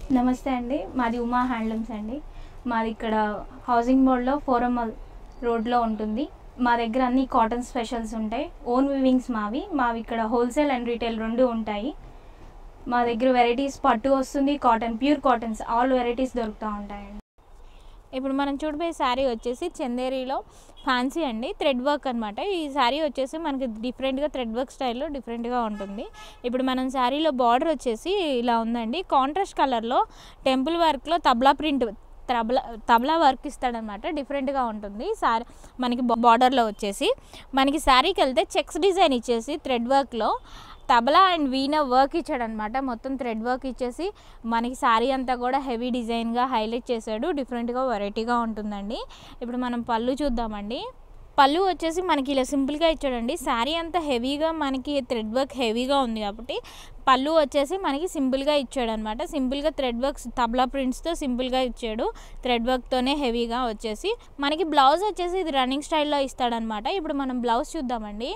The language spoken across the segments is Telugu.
నమస్తే అండి మాది ఉమా హ్యాండ్లూమ్స్ అండి మాది ఇక్కడ హౌసింగ్ బోర్డ్లో ఫోరం రోడ్లో ఉంటుంది మా దగ్గర అన్ని కాటన్ స్పెషల్స్ ఉంటాయి ఓన్ వివింగ్స్ మావి మావి ఇక్కడ హోల్సేల్ అండ్ రీటైల్ రెండు ఉంటాయి మా దగ్గర వెరైటీస్ పట్టు వస్తుంది cotton pure cottons all varieties దొరుకుతూ ఉంటాయండి ఇప్పుడు మనం చూడబోయే శారీ వచ్చేసి చందేరిలో ఫ్యాన్సీ అండి థ్రెడ్ వర్క్ అనమాట ఈ శారీ వచ్చేసి మనకి డిఫరెంట్గా థ్రెడ్ వర్క్ స్టైల్లో డిఫరెంట్గా ఉంటుంది ఇప్పుడు మనం శారీలో బార్డర్ వచ్చేసి ఇలా ఉందండి కాంట్రాస్ట్ కలర్లో టెంపుల్ వర్క్లో తబ్లా ప్రింట్ తబలా తబలా వర్క్ ఇస్తాడనమాట డిఫరెంట్గా ఉంటుంది శారీ మనకి బార్డర్లో వచ్చేసి మనకి శారీకి వెళ్తే చెక్స్ డిజైన్ ఇచ్చేసి థ్రెడ్ వర్క్లో తబలా అండ్ వీణ వర్క్ ఇచ్చాడనమాట మొత్తం థ్రెడ్ వర్క్ ఇచ్చేసి మనకి శారీ అంతా కూడా హెవీ డిజైన్గా హైలైట్ చేశాడు డిఫరెంట్గా వెరైటీగా ఉంటుందండి ఇప్పుడు మనం పళ్ళు చూద్దామండి పళ్ళు వచ్చేసి మనకి ఇలా సింపుల్గా ఇచ్చాడండి శారీ అంతా హెవీగా మనకి థ్రెడ్ వర్క్ హెవీగా ఉంది కాబట్టి పళ్ళు వచ్చేసి మనకి సింపుల్గా ఇచ్చాడు అనమాట సింపుల్గా థ్రెడ్ వర్క్స్ తబలా ప్రింట్స్తో సింపుల్గా ఇచ్చాడు థ్రెడ్ వర్క్తోనే హెవీగా వచ్చేసి మనకి బ్లౌజ్ వచ్చేసి ఇది రన్నింగ్ స్టైల్లో ఇస్తాడనమాట ఇప్పుడు మనం బ్లౌజ్ చూద్దామండి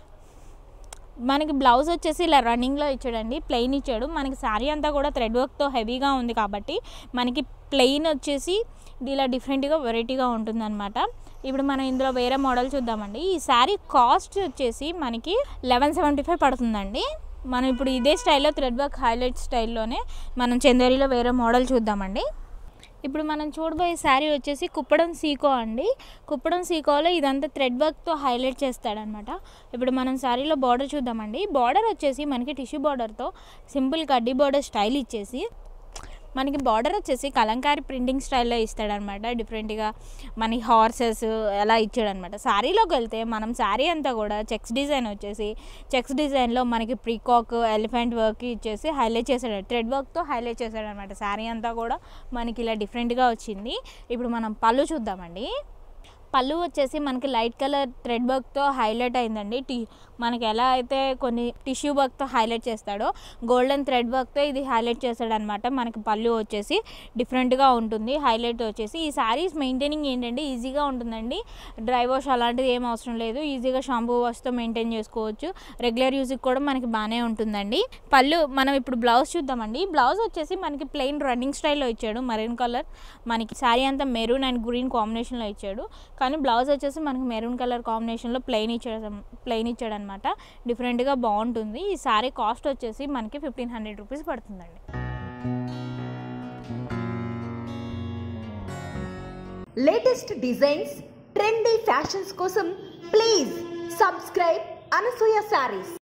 మనకి బ్లౌజ్ వచ్చేసి ఇలా రన్నింగ్లో ఇచ్చాడండి ప్లెయిన్ ఇచ్చాడు మనకి శారీ అంతా కూడా థ్రెడ్ వర్క్తో హెవీగా ఉంది కాబట్టి మనకి ప్లెయిన్ వచ్చేసి ఇది ఇలా డిఫరెంట్గా వెరైటీగా ఉంటుందన్నమాట ఇప్పుడు మనం ఇందులో వేరే మోడల్ చూద్దామండి ఈ శారీ కాస్ట్ వచ్చేసి మనకి లెవెన్ సెవెంటీ ఫైవ్ పడుతుందండి మనం ఇప్పుడు ఇదే స్టైల్లో థ్రెడ్ వర్క్ హైలైట్ స్టైల్లోనే మనం చందేరిలో వేరే మోడల్ చూద్దామండి ఇప్పుడు మనం చూడబోయే శారీ వచ్చేసి కుప్పడం సీకో అండి కుప్పడం సీకోలో ఇదంతా థ్రెడ్ వర్క్తో హైలైట్ చేస్తాడనమాట ఇప్పుడు మనం శారీలో బార్డర్ చూద్దామండి బార్డర్ వచ్చేసి మనకి టిష్యూ బార్డర్తో సింపుల్ కడ్డీ బార్డర్ స్టైల్ ఇచ్చేసి మనకి బార్డర్ వచ్చేసి కలంకారీ ప్రింటింగ్ స్టైల్లో ఇస్తాడనమాట డిఫరెంట్గా మనకి హార్సెస్ ఎలా ఇచ్చాడనమాట శారీలోకి వెళ్తే మనం శారీ అంతా కూడా చెక్స్ డిజైన్ వచ్చేసి చెక్స్ డిజైన్లో మనకి ప్రీకాక్ ఎలిఫెంట్ వర్క్ ఇచ్చేసి హైలైట్ చేశాడు థ్రెడ్ వర్క్తో హైలైట్ చేశాడు అనమాట శారీ అంతా కూడా మనకి ఇలా డిఫరెంట్గా వచ్చింది ఇప్పుడు మనం పళ్ళు చూద్దామండి పళ్ళు వచ్చేసి మనకి లైట్ కలర్ థ్రెడ్ వర్క్తో హైలైట్ అయిందండి టీ మనకి ఎలా అయితే కొన్ని టిష్యూ వర్క్తో హైలైట్ చేస్తాడో గోల్డెన్ థ్రెడ్ వర్క్తో ఇది హైలైట్ చేస్తాడనమాట మనకి పళ్ళు వచ్చేసి డిఫరెంట్గా ఉంటుంది హైలైట్ వచ్చేసి ఈ శారీస్ మెయింటైనింగ్ ఏంటంటే ఈజీగా ఉంటుందండి డ్రై వాష్ అలాంటిది ఏం అవసరం లేదు ఈజీగా షాంపూ వాష్తో మెయింటైన్ చేసుకోవచ్చు రెగ్యులర్ యూజ్కి కూడా మనకి బాగానే ఉంటుందండి పళ్ళు మనం ఇప్పుడు బ్లౌజ్ చూద్దామండి బ్లౌజ్ వచ్చేసి మనకి ప్లెయిన్ రన్నింగ్ స్టైల్లో ఇచ్చాడు మరీన్ కలర్ మనకి శారీ అంతా మెరూన్ అండ్ గ్రీన్ కాంబినేషన్లో ఇచ్చాడు కానీ బ్లౌజ్ వచ్చేసి మనకి మెరూన్ కలర్ కాంబినేషన్లో ప్లెయిన్ ఇచ్చాడు ప్లెయిన్ ఇచ్చాడు అనమాట డిఫరెంట్గా బాగుంటుంది ఈ శారీ కాస్ట్ వచ్చేసి మనకి ఫిఫ్టీన్ హండ్రెడ్ రూపీస్ పడుతుందండి లేటెస్ట్ డిజైన్స్ ట్రెండీ ఫ్యాషన్స్ కోసం ప్లీజ్ సబ్స్క్రైబ్ అనసూయ శారీస్